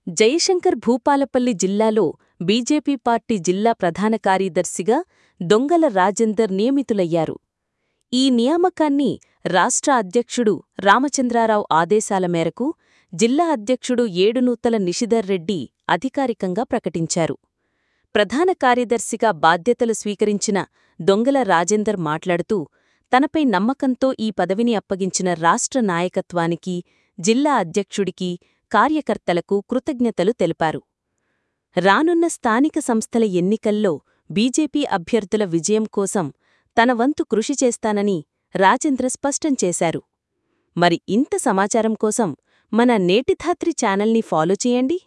జయశంకర్ భూపాలపల్లి జిల్లాలో BJP party జిల్లా ప్రధాన కార్యదర్శిగా దొంగల రాజేందర్ నియమితులయ్యారు ఈ నియామకాన్ని రాష్ట్ర అధ్యక్షుడు రామచంద్రారావు ఆదేశాల మేరకు జిల్లా అధ్యక్షుడు ఏడునూతల నిశిధర్ రెడ్డి అధికారికంగా ప్రకటించారు ప్రధాన కార్యదర్శిగా బాధ్యతలు స్వీకరించిన దొంగల రాజేందర్ మాట్లాడుతూ తనపై నమ్మకంతో ఈ పదవిని అప్పగించిన రాష్ట్ర నాయకత్వానికి జిల్లా అధ్యక్షుడికి కార్యకర్తలకు కృతజ్ఞతలు తెలిపారు రానున్న స్థానిక సంస్థల ఎన్నికల్లో బీజేపీ అభ్యర్థుల విజయం కోసం తన వంతు కృషి చేస్తానని రాజేంద్ర స్పష్టం చేశారు మరి ఇంత సమాచారం కోసం మన నేటిధాత్రి ఛానల్ని ఫాలో చేయండి